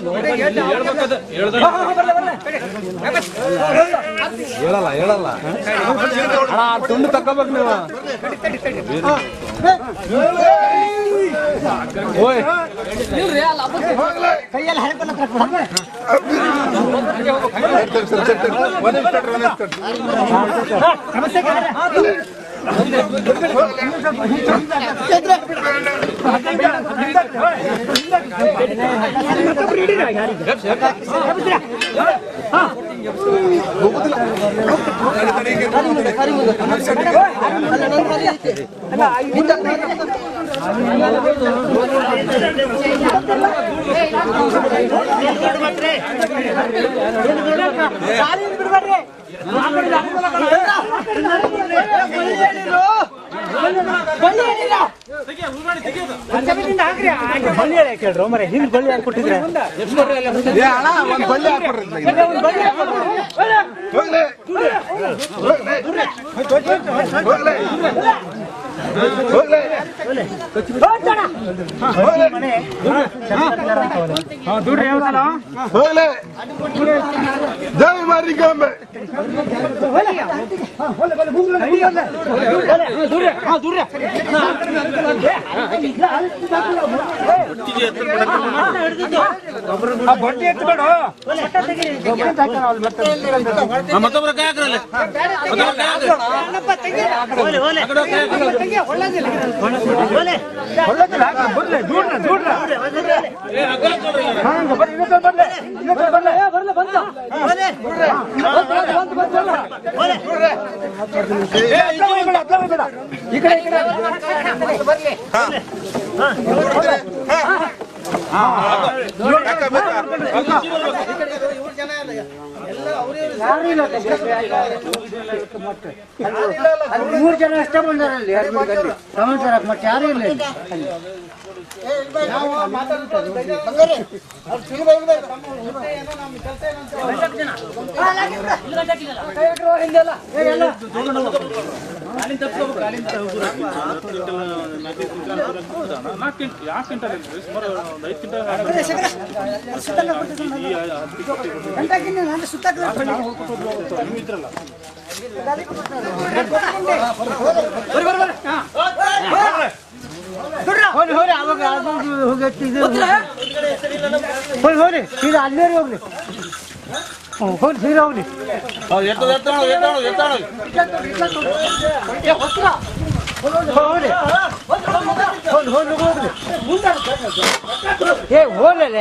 ಹೇಳಲ್ಲ ಹೇಳಲ್ಲ ಅಣ್ಣ ಆ ತುಂಡು ತಕ್ಕೋಬೇಕು ನೀವು ಓಯ್ ಏ ಅಣ್ಣ ಒಂದ್ ಬಳ್ಳಿ ಹಾಕ್ಬಿಡ್ರಿ ಹೋಗ್ಲಿ ಹೋಗ್ಲಿ ಹೋಗ್ಲಿ ಜೈ ಮಾರಿಕಾಂಬೆ ಮತ್ತೊಬ್ಬರ ಕೈ ಹಾಕ್ರಲ್ಲಿ ಮತ್ತೊಬ್ಬರ ಕೈ ಹಾಕ್ರಿ ಏ, ಅಗ್ಗ ಹಾಕ್ಕೊಳ್ರಿ. ಮೂರು ಜನ ಅಷ್ಟೇ ಬಂದಾರಲ್ಲಿ ಸಮಾಚಾರ ಮತ್ತೆ ಯಾರು ಇಲ್ಲ ಇಲ್ಲಿ. ಹೋಗ್ಲಿ ಹೋಗ್ಲಿ ಅವಾಗ ಅದು ಹೋಗೈತಿ ಇದು ಹೋಗ್ಲಿ ಹೋಗ್ಲಿ ಸೀದಾ ಅಲ್ಲೇ ಹೋಗ್ಲಿ ಹ್ಞೂ ಹೋಗ್ಲಿ ಸೀದಾ ಹೋಗ್ಲಿ ಹೌದು, ಎತ್ತೋದು, ಎತ್ತೋಣ, ಎತ್ತೋಣ, ಎತ್ತೋಣ. ಹೋಗ್ಲಿ ಹೋಗ್ಲಿ ಹೋಗ್ಲಿ ಹೋಗ್ಲಿ ಏ ಹೋಗ್ಲೇ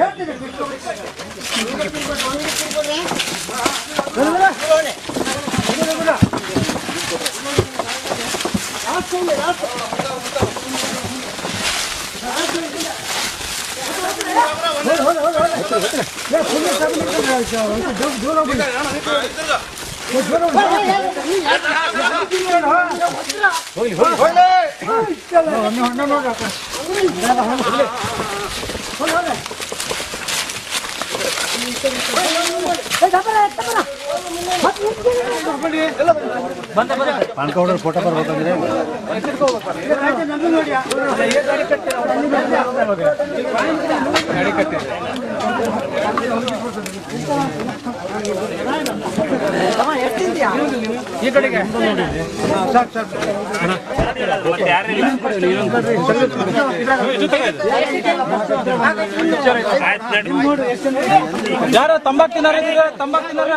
ಯಾರ ತಂಬಾಕ್ ತಿನ್ನಾರ ತಂಬಾಕ್ ತಿನ್ನಾರ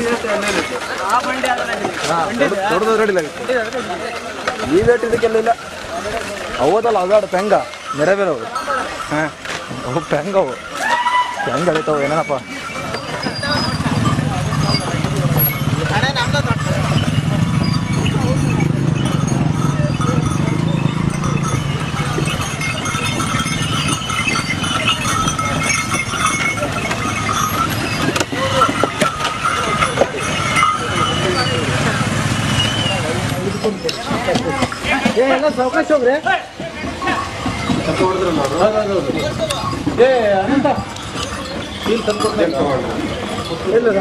ದೊಡ್ಡದು ರೆಡಿ ಈ ವೇಟ್ ಇದಕ್ಕೆಲ್ಲ ಇಲ್ಲ ಅವದಲ್ಲ ಅದಾಡು ಪೆಂಗ ನೆರವೇರವು ಹಾಂ ಅವು ಪೆಂಗ ಅವು ಹೆಂಗ್ ಅಳಿತಾವ ಏನಪ್ಪ ಏ ಎಲ್ಲ ಸಾವಕಾಶ ಹೋಗ್ರಿ ಏ ಅನಂತ ಇಲ್ಲದ?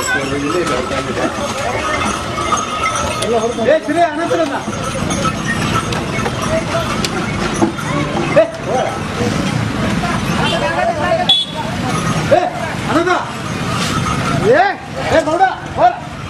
ಏ ಸಿರಿ ಅನಂತರನ್ನ ಏ, ಹೋರ. ಏ, ಅನಂತ ಏ ಏ ಗೌಡ ಹೋರ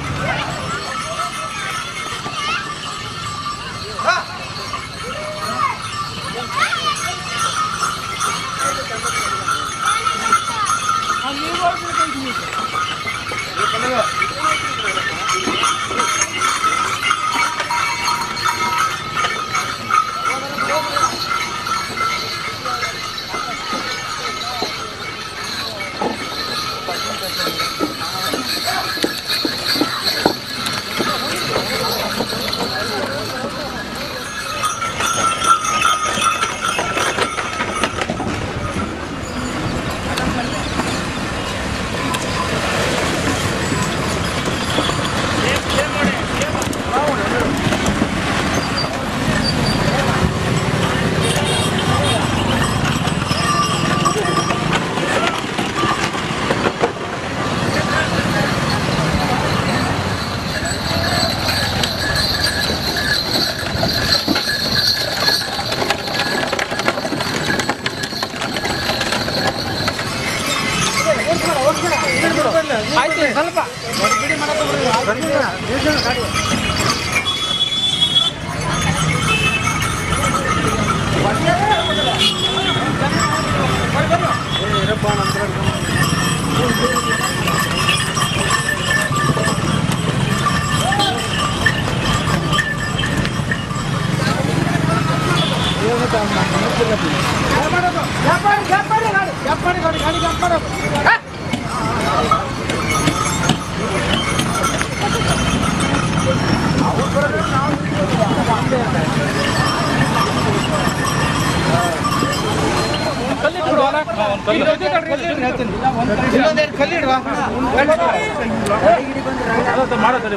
ಮಾಡತ್ತಾರೆ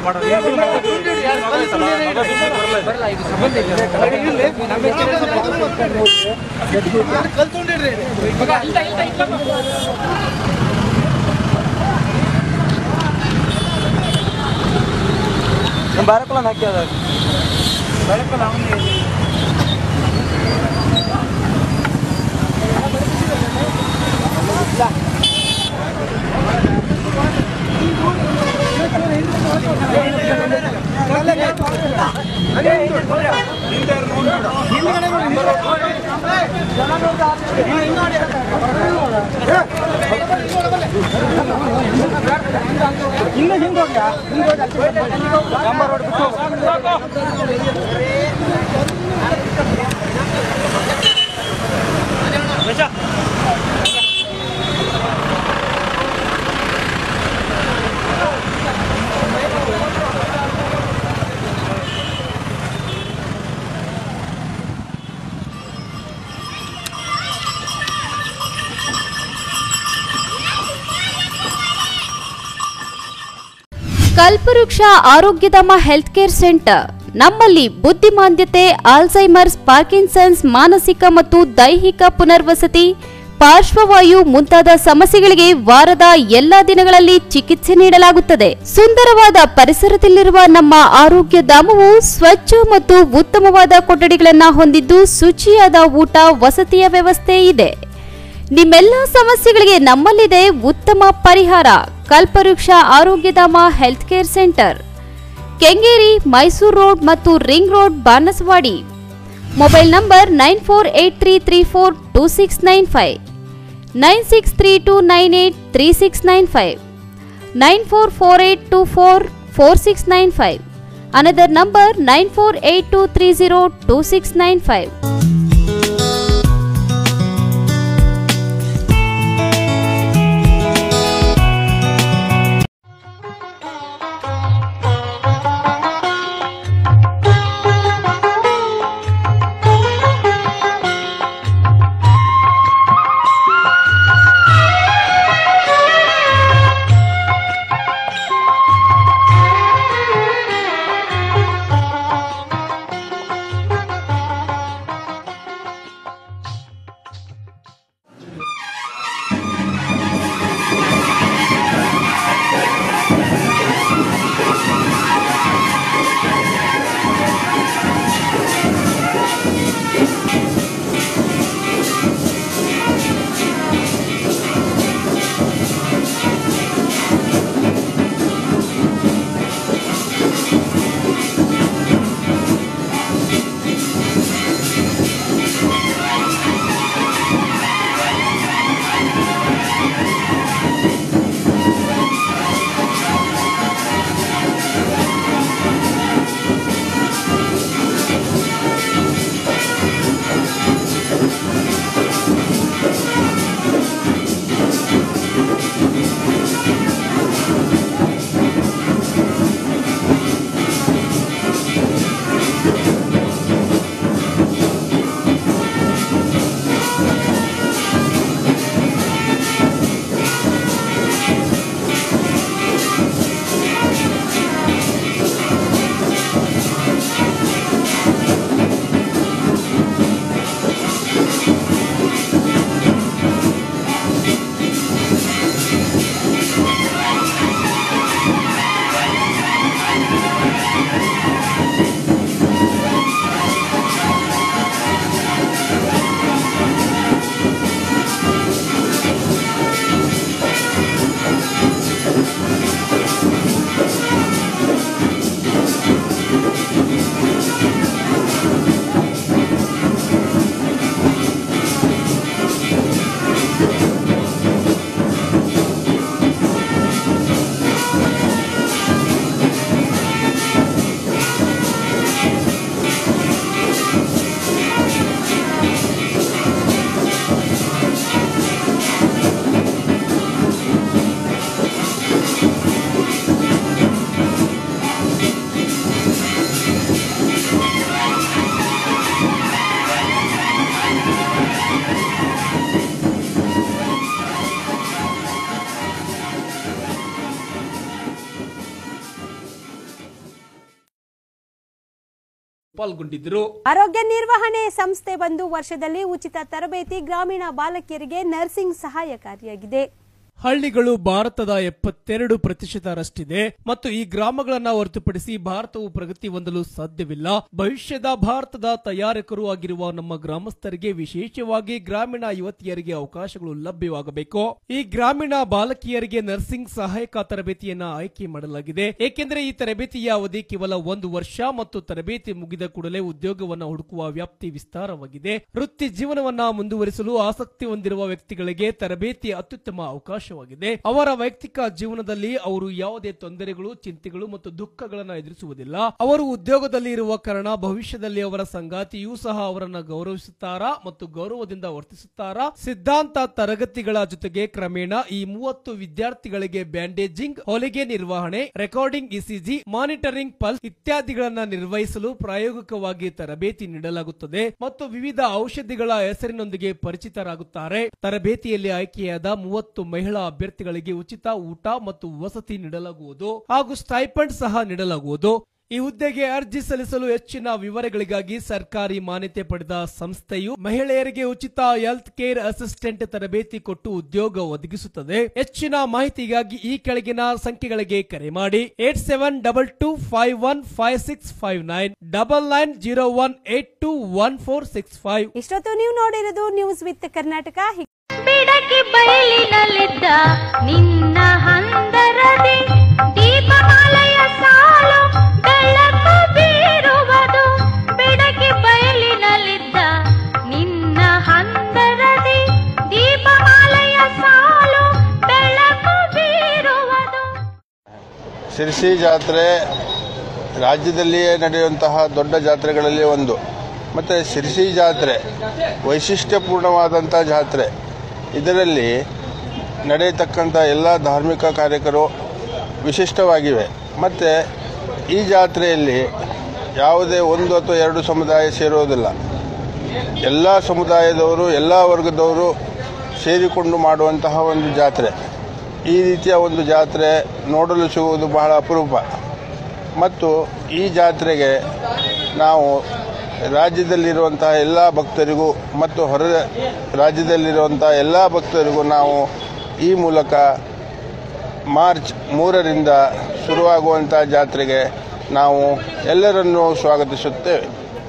ಬಾರಕಲ್ಲ ಹಾಕ್ಯಾದ ಹಿಂಗೆ ಹಿಂಗೆ ಹೋಗ್ಯಾ ಹಿಂಗೆ ಕಲ್ಪವೃಕ್ಷ ಆರೋಗ್ಯಧಾಮ ಹೆಲ್ತ್ ಕೇರ್ ಸೆಂಟರ್ ನಮ್ಮಲ್ಲಿ ಬುದ್ಧಿಮಾಂದ್ಯತೆ ಆಲ್ಝೈಮರ್ಸ್ ಪಾರ್ಕಿನ್ಸನ್ಸ್ ಮಾನಸಿಕ ಮತ್ತು ದೈಹಿಕ ಪುನರ್ವಸತಿ ಪಾರ್ಶ್ವವಾಯು ಮುಂತಾದ ಸಮಸ್ಯೆಗಳಿಗೆ ವಾರದ ಎಲ್ಲಾ ದಿನಗಳಲ್ಲಿ ಚಿಕಿತ್ಸೆ ನೀಡಲಾಗುತ್ತದೆ ಸುಂದರವಾದ ಪರಿಸರದಲ್ಲಿರುವ ನಮ್ಮ ಆರೋಗ್ಯ ಧಾಮವು ಸ್ವಚ್ಛ ಮತ್ತು ಉತ್ತಮವಾದ ಕೊಠಡಿಗಳನ್ನು ಹೊಂದಿದ್ದು ಶುಚಿಯಾದ ಊಟ ವಸತಿಯ ವ್ಯವಸ್ಥೆ ಇದೆ ನಿಮ್ಮೆಲ್ಲ ಸಮಸ್ಯೆಗಳಿಗೆ ನಮ್ಮಲ್ಲಿದೆ ಉತ್ತಮ ಪರಿಹಾರ Kalpavriksha Arogyadhama health care centre Kengeri Mysore road ಮತ್ತು ring road Banaswadi mobile number nine four eight three three four two six nine five nine six three two nine eight three six nine five nine four four eight two four four six nine five another number nine four eight two three zero two six nine five ಪಾಲ್ಗೊಂಡಿದ್ದರು ಆರೋಗ್ಯ ನಿರ್ವಹಣೆ ಸಂಸ್ಥೆ ಬಂದು ವರ್ಷದಲ್ಲಿ ಉಚಿತ ತರಬೇತಿ ಗ್ರಾಮೀಣ ಬಾಲಕಿಯರಿಗೆ nursing ಸಹಾಯಕಾರಿಯಾಗಿದೆ ಹಳ್ಳಿಗಳು ಭಾರತದ ಎಪ್ಪತ್ತೆರಡು ಪ್ರತಿಶತರಷ್ಟಿದೆ ಮತ್ತು ಈ ಗ್ರಾಮಗಳನ್ನ ಹೊರತುಪಡಿಸಿ ಭಾರತವು ಪ್ರಗತಿ ಹೊಂದಲು ಸಾಧ್ಯವಿಲ್ಲ ಭವಿಷ್ಯದ ಭಾರತದ ತಯಾರಕರು ಆಗಿರುವ ನಮ್ಮ ಗ್ರಾಮಸ್ಥರಿಗೆ ವಿಶೇಷವಾಗಿ ಗ್ರಾಮೀಣ ಯುವತಿಯರಿಗೆ ಅವಕಾಶಗಳು ಲಭ್ಯವಾಗಬೇಕು ಈ ಗ್ರಾಮೀಣ ಬಾಲಕಿಯರಿಗೆ ನರ್ಸಿಂಗ್ ಸಹಾಯಕ ತರಬೇತಿಯನ್ನ ಆಯ್ಕೆ ಮಾಡಲಾಗಿದೆ ಏಕೆಂದರೆ ಈ ತರಬೇತಿಯ ಅವಧಿ ಕೇವಲ ಒಂದು ವರ್ಷ ಮತ್ತು ತರಬೇತಿ ಮುಗಿದ ಕೂಡಲೇ ಉದ್ಯೋಗವನ್ನ ಹುಡುಕುವ ವ್ಯಾಪ್ತಿ ವಿಸ್ತಾರವಾಗಿದೆ ವೃತ್ತಿ ಜೀವನವನ್ನ ಮುಂದುವರಿಸಲು ಆಸಕ್ತಿ ಹೊಂದಿರುವ ವ್ಯಕ್ತಿಗಳಿಗೆ ತರಬೇತಿ ಅತ್ಯುತ್ತಮ ಅವಕಾಶವಾಗಿದೆ ಅವರ ವೈಯಕ್ತಿಕ ಜೀವನದಲ್ಲಿ ಅವರು ಯಾವುದೇ ತೊಂದರೆಗಳು ಚಿಂತೆಗಳು ಮತ್ತು ದುಃಖಗಳನ್ನ ಎದುರಿಸುವುದಿಲ್ಲ ಅವರು ಉದ್ಯೋಗದಲ್ಲಿ ಇರುವ ಕಾರಣ ಭವಿಷ್ಯದಲ್ಲಿ ಅವರ ಸಂಗಾತಿಯೂ ಸಹ ಅವರನ್ನ ಗೌರವಿಸುತ್ತಾರಾ ಮತ್ತು ಗೌರವದಿಂದ ವರ್ತಿಸುತ್ತಾರಾ ಸಿದ್ಧಾಂತ ತರಗತಿಗಳ ಜೊತೆಗೆ ಕ್ರಮೇಣ ಈ ಮೂವತ್ತು ವಿದ್ಯಾರ್ಥಿಗಳಿಗೆ ಬ್ಯಾಂಡೇಜಿಂಗ್ ಹೊಲಿಗೆ ನಿರ್ವಹಣೆ ರೆಕಾರ್ಡಿಂಗ್ ಇಸಿಜಿ ಮಾನಿಟರಿಂಗ್ ಪಲ್ಸ್ ಇತ್ಯಾದಿಗಳನ್ನ ನಿರ್ವಹಿಸಲು ಪ್ರಾಯೋಗಿಕವಾಗಿ ತರಬೇತಿ ನೀಡಲಾಗುತ್ತದೆ ಮತ್ತು ವಿವಿಧ ಔಷಧಿಗಳ ಹೆಸರಿನೊಂದಿಗೆ ಪರಿಚಿತರಾಗುತ್ತಾರೆ ತರಬೇತಿಯಲ್ಲಿ ಆಯ್ಕೆಯಾದ ಮೂವತ್ತು ಮಹಿಳಾ ಅಭ್ಯರ್ಥಿಗಳಿಗೆ ಉಚಿತ ಊಟ ಮತ್ತು ವಸತಿ ನೀಡಲಾಗುವುದು ಹಾಗೂ ಸ್ಟೈಪಂಡ್ ಸಹ ನೀಡಲಾಗುವುದು ಈ ಹುದ್ದೆಗೆ ಅರ್ಜಿ ಸಲ್ಲಿಸಲು ಹೆಚ್ಚಿನ ವಿವರಗಳಿಗಾಗಿ ಸರ್ಕಾರಿ ಮಾನ್ಯತೆ ಪಡೆದ ಸಂಸ್ಥೆಯು ಮಹಿಳೆಯರಿಗೆ ಉಚಿತ ಹೆಲ್ತ್ ಕೇರ್ ಅಸಿಸ್ಟೆಂಟ್ ತರಬೇತಿ ಕೊಟ್ಟು ಉದ್ಯೋಗ ಒದಗಿಸುತ್ತದೆ ಹೆಚ್ಚಿನ ಮಾಹಿತಿಗಾಗಿ ಈ ಕೆಳಗಿನ ಸಂಖ್ಯೆಗಳಿಗೆ ಕರೆ ಮಾಡಿ eight seven double two five one five six five nine double nine zero one eight two one four six five ಇಷ್ಟೊತ್ತು ನೀವು ನೋಡಿರೋದು ನ್ಯೂಸ್ ವಿತ್ ಕರ್ನಾಟಕ ಬಿಡಕಿ ಬಯಲಿನಲ್ಲಿದ್ದ ನಿನ್ನ ಹಂದರದಿ ದೀಪಮಾಲೆಯ ಸಾಲು ಬೆಳಕು ಬೀರುವುದು ಬಿಡಕಿ ಬಯಲಿನಲ್ಲಿದ್ದ ನಿನ್ನ ಹಂದರದಿ ದೀಪಮಾಲೆಯ ಸಾಲು ಬೆಳಕು ಬೀರುವುದು ಸಿರ್ಸಿ ಜಾತ್ರೆ ರಾಜ್ಯದಲ್ಲಿಯೇ ನಡೆಯುವಂತಹ ದೊಡ್ಡ ಜಾತ್ರೆಗಳಲ್ಲಿ ಒಂದು ಮತ್ತು ಸಿರ್ಸಿ ಜಾತ್ರೆ ವೈಶಿಷ್ಟ್ಯಪೂರ್ಣವಾದಂಥ ಜಾತ್ರೆ ಇದರಲ್ಲಿ ನಡೆಯತಕ್ಕಂಥ ಎಲ್ಲ ಧಾರ್ಮಿಕ ಕಾರ್ಯಕರು ವಿಶಿಷ್ಟವಾಗಿವೆ ಮತ್ತು ಈ ಜಾತ್ರೆಯಲ್ಲಿ ಯಾವುದೇ ಒಂದು ಅಥವಾ ಎರಡು ಸಮುದಾಯ ಸೇರುವುದಿಲ್ಲ ಎಲ್ಲ ಸಮುದಾಯದವರು ಎಲ್ಲ ವರ್ಗದವರು ಸೇರಿಕೊಂಡು ಮಾಡುವಂತಹ ಒಂದು ಜಾತ್ರೆ ಈ ರೀತಿಯ ಒಂದು ಜಾತ್ರೆ ನೋಡಲು ಸಿಗುವುದು ಬಹಳ ಅಪರೂಪ ಮತ್ತು ಈ ಜಾತ್ರೆಗೆ ನಾವು ರಾಜ್ಯದಲ್ಲಿರುವಂತಹ ಎಲ್ಲ ಭಕ್ತರಿಗೂ ಮತ್ತು ಹೊರ ರಾಜ್ಯದಲ್ಲಿರುವಂಥ ಎಲ್ಲ ಭಕ್ತರಿಗೂ ನಾವು ಈ ಮೂಲಕ ಮಾರ್ಚ್ ಮೂರರಿಂದ ಶುರುವಾಗುವಂಥ ಜಾತ್ರೆಗೆ ನಾವು ಎಲ್ಲರನ್ನೂ ಸ್ವಾಗತಿಸುತ್ತೇವೆ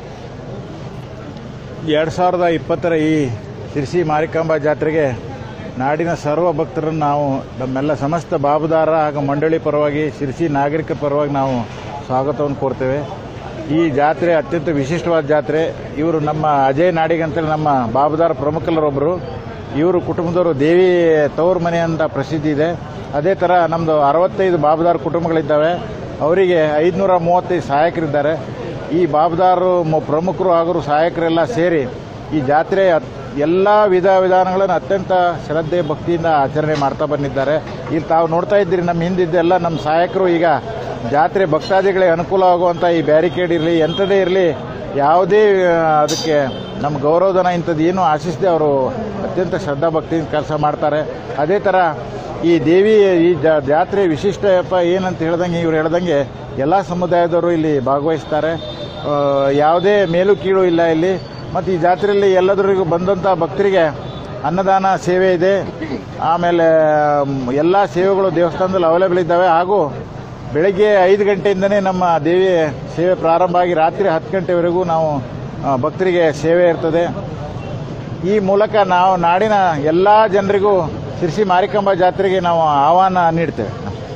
ಎರಡು ಸಾವಿರದ ಇಪ್ಪತ್ತರ ಈ ಶಿರ್ಸಿ ಮಾರಿಕಾಂಬಾ ಜಾತ್ರೆಗೆ ನಾಡಿನ ಸರ್ವ ಭಕ್ತರನ್ನು ನಾವು ನಮ್ಮೆಲ್ಲ ಸಮಸ್ತ ಬಾಬುದಾರ ಹಾಗೂ ಮಂಡಳಿ ಪರವಾಗಿ ಶಿರ್ಸಿ ನಾಗರಿಕರ ಪರವಾಗಿ ನಾವು ಸ್ವಾಗತವನ್ನು ಕೋರ್ತೇವೆ ಈ ಜಾತ್ರೆ ಅತ್ಯಂತ ವಿಶಿಷ್ಟವಾದ ಜಾತ್ರೆ ಇವರು ನಮ್ಮ ಅಜಯ್ ನಾಡಿಗ್ ಅಂತೇಳಿ ನಮ್ಮ ಬಾಬುದಾರ ಪ್ರಮುಖರೊಬ್ಬರು ಇವರು ಕುಟುಂಬದವರು ದೇವಿ ತವರು ಮನೆ ಅಂತ ಪ್ರಸಿದ್ಧಿ ಇದೆ ಅದೇ ಥರ ನಮ್ಮದು ಅರವತ್ತೈದು ಬಾಬುದಾರ ಕುಟುಂಬಗಳಿದ್ದಾವೆ ಅವರಿಗೆ ಐದುನೂರ ಮೂವತ್ತೈದು ಸಹಾಯಕರಿದ್ದಾರೆ ಈ ಬಾಬುದಾರರು ಮ- ಪ್ರಮುಖರು ಹಾಗೂ ಸಹಾಯಕರೆಲ್ಲ ಸೇರಿ ಈ ಜಾತ್ರೆ ಅತ್- ಎಲ್ಲ ವಿಧ ವಿಧಾನಗಳನ್ನು ಅತ್ಯಂತ ಶ್ರದ್ಧೆ ಭಕ್ತಿಯಿಂದ ಆಚರಣೆ ಮಾಡ್ತಾ ಬಂದಿದ್ದಾರೆ ಇಲ್ಲಿ ತಾವು ನೋಡ್ತಾ ಇದ್ದೀರಿ ನಮ್ಮ ಹಿಂದಿದ್ದೆಲ್ಲ ನಮ್ಮ ಸಹಾಯಕರು ಈಗ ಜಾತ್ರೆ ಭಕ್ತಾದಿಗಳಿಗೆ ಅನುಕೂಲ ಆಗುವಂಥ ಈ ಬ್ಯಾರಿಕೇಡ್ ಇರಲಿ ಎಂಥದೇ ಇರಲಿ ಯಾವುದೇ ಆ, ಅದಕ್ಕೆ ನಮ್ಮ ಗೌರವಧನ ಇಂಥದ್ದು ಏನೂ ಆಶಿಸದೆ ಅವರು ಅತ್ಯಂತ ಶ್ರದ್ಧಾ ಭಕ್ತಿಯಿಂದ ಕೆಲಸ ಮಾಡ್ತಾರೆ ಅದೇ ಥರ ಈ ದೇವಿ ಈ ಜಾ- ಜಾತ್ರೆ ವಿಶಿಷ್ಟಪ್ಪ ಏನಂತ ಹೇಳ್ದಂಗೆ ಇವ್ರು ಹೇಳ್ದಂಗೆ ಎಲ್ಲ ಸಮುದಾಯದವರು ಇಲ್ಲಿ ಭಾಗವಹಿಸ್ತಾರೆ ಆ, ಯಾವುದೇ ಮೇಲು ಕೀಳು ಇಲ್ಲ ಇಲ್ಲಿ ಮತ್ತು ಈ ಜಾತ್ರೆಯಲ್ಲಿ ಎಲ್ಲದರಿಗೂ ಬಂದಂಥ ಭಕ್ತರಿಗೆ ಅನ್ನದಾನ ಸೇವೆ ಇದೆ ಆಮೇಲೆ ಎಲ್ಲ ಸೇವೆಗಳು ದೇವಸ್ಥಾನದಲ್ಲಿ ಅವೈಲೇಬಲ್ ಇದ್ದಾವೆ ಹಾಗೂ ಬೆಳಗ್ಗೆ ಐದು ಗಂಟೆಯಿಂದನೇ ನಮ್ಮ ದೇವಿ ಸೇವೆ ಪ್ರಾರಂಭ ಆಗಿ ರಾತ್ರಿ ಹತ್ತು ಗಂಟೆವರೆಗೂ ನಾವು ಆ, ಭಕ್ತರಿಗೆ ಸೇವೆ ಇರ್ತದೆ ಈ ಮೂಲಕ ನಾವು ನಾಡಿನ ಎಲ್ಲ ಜನರಿಗೂ ಶಿರ್ಸಿ ಮಾರಿಕಾಂಬಾ ಜಾತ್ರೆಗೆ ನಾವು ಆಹ್ವಾನ ನೀಡ್ತೇವೆ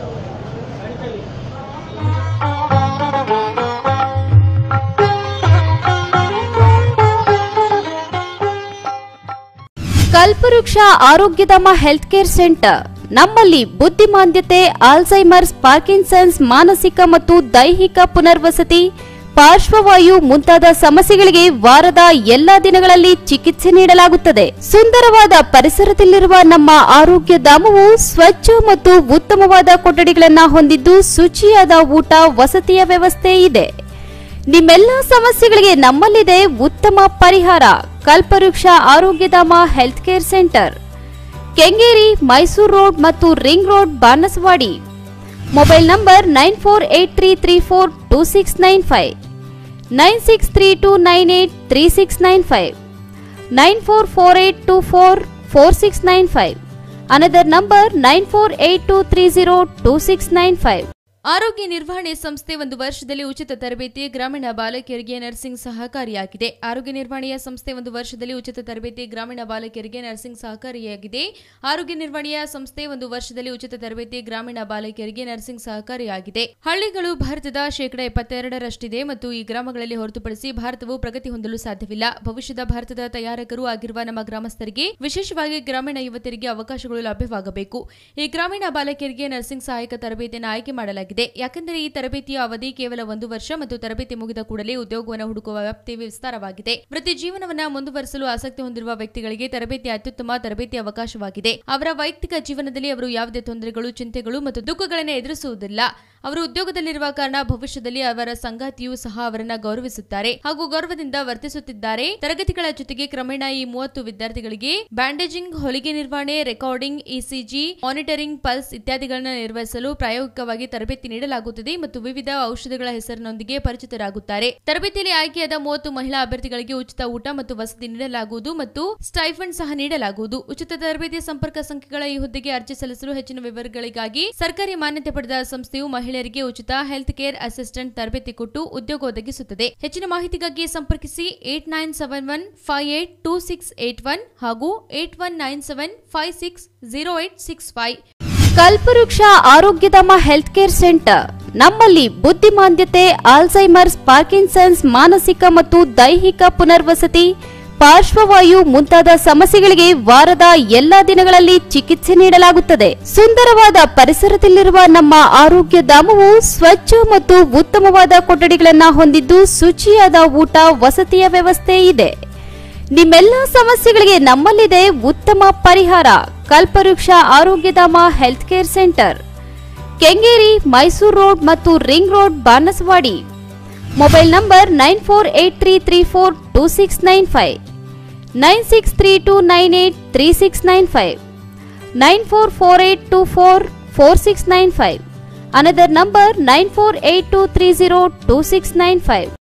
ಕಲ್ಪವೃಕ್ಷ ಆರೋಗ್ಯಧಾಮ ಹೆಲ್ತ್ ಕೇರ್ ಸೆಂಟರ್ ನಮ್ಮಲ್ಲಿ ಬುದ್ಧಿಮಾಂದ್ಯತೆ ಆಲ್ಝೈಮರ್ಸ್ ಪಾರ್ಕಿನ್ಸನ್ಸ್ ಮಾನಸಿಕ ಮತ್ತು ದೈಹಿಕ ಪುನರ್ವಸತಿ ಪಾರ್ಶ್ವವಾಯು ಮುಂತಾದ ಸಮಸ್ಯೆಗಳಿಗೆ ವಾರದ ಎಲ್ಲಾ ದಿನಗಳಲ್ಲಿ ಚಿಕಿತ್ಸೆ ನೀಡಲಾಗುತ್ತದೆ ಸುಂದರವಾದ ಪರಿಸರದಲ್ಲಿರುವ ನಮ್ಮ ಆರೋಗ್ಯ ಧಾಮವು ಸ್ವಚ್ಛ ಮತ್ತು ಉತ್ತಮವಾದ ಕೊಠಡಿಗಳನ್ನು ಹೊಂದಿದ್ದು ಶುಚಿಯಾದ ಊಟ ವಸತಿಯ ವ್ಯವಸ್ಥೆ ಇದೆ ನಿಮ್ಮೆಲ್ಲ ಸಮಸ್ಯೆಗಳಿಗೆ ನಮ್ಮಲ್ಲಿದೆ ಉತ್ತಮ ಪರಿಹಾರ Kalpavriksha Arogyadhama health care centre Kengeri Mysore road ಮತ್ತು ring road Banaswadi mobile number nine four eight three three four two six nine five nine six three two nine eight three six nine five nine four four eight two four four six nine five another number nine four eight two three zero two six nine five ಆರೋಗ್ಯ ನಿರ್ವಹಣೆ ಸಂಸ್ಥೆ ಒಂದು ವರ್ಷದಲ್ಲಿ ಉಚಿತ ತರಬೇತಿ ಗ್ರಾಮೀಣ ಬಾಲಕಿಯರಿಗೆ nursing ಸಹಕಾರಿಯಾಗಿದೆ ಆರೋಗ್ಯ ನಿರ್ವಹಣೆಯ ಸಂಸ್ಥೆ ಒಂದು ವರ್ಷದಲ್ಲಿ ಉಚಿತ ತರಬೇತಿ ಗ್ರಾಮೀಣ ಬಾಲಕಿಯರಿಗೆ ನರ್ಸಿಂಗ್ ಸಹಕಾರಿಯಾಗಿದೆ ಆರೋಗ್ಯ ನಿರ್ವಹಣೆಯ ಸಂಸ್ಥೆ ಒಂದು ವರ್ಷದಲ್ಲಿ ಉಚಿತ ತರಬೇತಿ ಗ್ರಾಮೀಣ ಬಾಲಕಿಯರಿಗೆ ನರ್ಸಿಂಗ್ ಸಹಕಾರಿಯಾಗಿದೆ ಹಳ್ಳಿಗಳು ಭಾರತದ ಶೇಕಡ ಎಪ್ಪತ್ತೆರಡರಷ್ಟಿದೆ ಮತ್ತು ಈ ಗ್ರಾಮಗಳಲ್ಲಿ ಹೊರತುಪಡಿಸಿ ಭಾರತವು ಪ್ರಗತಿ ಹೊಂದಲು ಸಾಧ್ಯವಿಲ್ಲ ಭವಿಷ್ಯದ ಭಾರತದ ತಯಾರಕರು ಆಗಿರುವ ನಮ್ಮ ಗ್ರಾಮಸ್ಥರಿಗೆ ವಿಶೇಷವಾಗಿ ಗ್ರಾಮೀಣ ಯುವತಿಯರಿಗೆ ಅವಕಾಶಗಳು ಲಭ್ಯವಾಗಬೇಕು ಈ ಗ್ರಾಮೀಣ ಬಾಲಕಿಯರಿಗೆ ನರ್ಸಿಂಗ್ ಸಹಾಯಕ ತರಬೇತಿಯನ್ನು ಆಯ್ಕೆ ಮಾಡಲಾಗಿದೆ ಯಾಕೆಂದರೆ ಈ ತರಬೇತಿಯ ಅವಧಿ ಕೇವಲ ಒಂದು ವರ್ಷ ಮತ್ತು ತರಬೇತಿ ಮುಗಿದ ಕೂಡಲೇ ಉದ್ಯೋಗವನ್ನು ಹುಡುಕುವ ವ್ಯಾಪ್ತಿ ವಿಸ್ತಾರವಾಗಿದೆ ವೃತ್ತಿ ಜೀವನವನ್ನ ಮುಂದುವರಿಸಲು ಆಸಕ್ತಿ ಹೊಂದಿರುವ ವ್ಯಕ್ತಿಗಳಿಗೆ ತರಬೇತಿ ಅತ್ಯುತ್ತಮ ತರಬೇತಿ ಅವಕಾಶವಾಗಿದೆ ಅವರ ವೈಯಕ್ತಿಕ ಜೀವನದಲ್ಲಿ ಅವರು ಯಾವುದೇ ತೊಂದರೆಗಳು ಚಿಂತೆಗಳು ಮತ್ತು ದುಃಖಗಳನ್ನು ಎದುರಿಸುವುದಿಲ್ಲ ಅವರು ಉದ್ಯೋಗದಲ್ಲಿರುವ ಕಾರಣ ಭವಿಷ್ಯದಲ್ಲಿ ಅವರ ಸಂಗಾತಿಯೂ ಸಹ ಅವರನ್ನ ಗೌರವಿಸುತ್ತಾರೆ ಹಾಗೂ ಗೌರವದಿಂದ ವರ್ತಿಸುತ್ತಿದ್ದಾರೆ ತರಗತಿಗಳ ಜೊತೆಗೆ ಕ್ರಮೇಣ ಈ ಮೂವತ್ತು ವಿದ್ಯಾರ್ಥಿಗಳಿಗೆ ಬ್ಯಾಂಡೇಜಿಂಗ್ ಹೊಲಿಗೆ ನಿರ್ವಹಣೆ ರೆಕಾರ್ಡಿಂಗ್ ಇಸಿಜಿ ಮಾನಿಟರಿಂಗ್ ಪಲ್ಸ್ ಇತ್ಯಾದಿಗಳನ್ನು ನಿರ್ವಹಿಸಲು ಪ್ರಾಯೋಗಿಕವಾಗಿ ತರಬೇತಿ ನೀಡಲಾಗುತ್ತದೆ ಮತ್ತು ವಿವಿಧ ಔಷಧಗಳ ಹೆಸರಿನೊಂದಿಗೆ ಪರಿಚಿತರಾಗುತ್ತಾರೆ ತರಬೇತಿಯಲ್ಲಿ ಆಯ್ಕೆಯಾದ ಮೂವತ್ತು ಮಹಿಳಾ ಅಭ್ಯರ್ಥಿಗಳಿಗೆ ಉಚಿತ ಊಟ ಮತ್ತು ವಸತಿ ನೀಡಲಾಗುವುದು ಮತ್ತು ಸ್ಟೈಫಂಡ್ ಸಹ ನೀಡಲಾಗುವುದು ಉಚಿತ ತರಬೇತಿಯ ಸಂಪರ್ಕ ಸಂಖ್ಯೆಗಳ ಈ ಹುದ್ದೆಗೆ ಅರ್ಜಿ ಸಲ್ಲಿಸಲು ಹೆಚ್ಚಿನ ವಿವರಗಳಿಗಾಗಿ ಸರ್ಕಾರಿ ಮಾನ್ಯತೆ ಪಡೆದ ಸಂಸ್ಥೆಯು ಮಹಿಳೆಯರಿಗೆ ಉಚಿತ ಹೆಲ್ತ್ ಕೇರ್ ಅಸಿಸ್ಟೆಂಟ್ ತರಬೇತಿ ಕೊಟ್ಟು ಉದ್ಯೋಗ ಒದಗಿಸುತ್ತದೆ ಹೆಚ್ಚಿನ ಮಾಹಿತಿಗಾಗಿ ಸಂಪರ್ಕಿಸಿ eight nine seven one five eight two six eight one ಹಾಗೂ eight one nine seven five six zero eight six five Kalpavriksha Arogyadhama health care centre ನಮ್ಮಲ್ಲಿ ಬುದ್ಧಿಮಾಂದ್ಯತೆ ಆಲ್ಝೈಮರ್ಸ್ ಪಾರ್ಕಿನ್ಸನ್ಸ್ ಮಾನಸಿಕ ಮತ್ತು ದೈಹಿಕ ಪುನರ್ವಸತಿ ಪಾರ್ಶ್ವವಾಯು ಮುಂತಾದ ಸಮಸ್ಯೆಗಳಿಗೆ ವಾರದ ಎಲ್ಲಾ ದಿನಗಳಲ್ಲಿ ಚಿಕಿತ್ಸೆ ನೀಡಲಾಗುತ್ತದೆ ಸುಂದರವಾದ ಪರಿಸರದಲ್ಲಿರುವ ನಮ್ಮ ಆರೋಗ್ಯ ಧಾಮವು ಸ್ವಚ್ಛ ಮತ್ತು ಉತ್ತಮವಾದ ಕೊಠಡಿಗಳನ್ನ ಹೊಂದಿದ್ದು ಶುಚಿಯಾದ ಊಟ ವಸತಿಯ ವ್ಯವಸ್ಥೆ ಇದೆ ನಿಮ್ಮೆಲ್ಲ ಸಮಸ್ಯೆಗಳಿಗೆ ನಮ್ಮಲ್ಲಿದೆ ಉತ್ತಮ ಪರಿಹಾರ Kalpavriksha Arogyadhama health care centre Kengeri Mysore road ಮತ್ತು ring road Banaswadi mobile number nine four eight three three four two six nine five nine six three two nine eight three six nine five nine four four eight two four four six nine five another number nine four eight two three zero two six nine five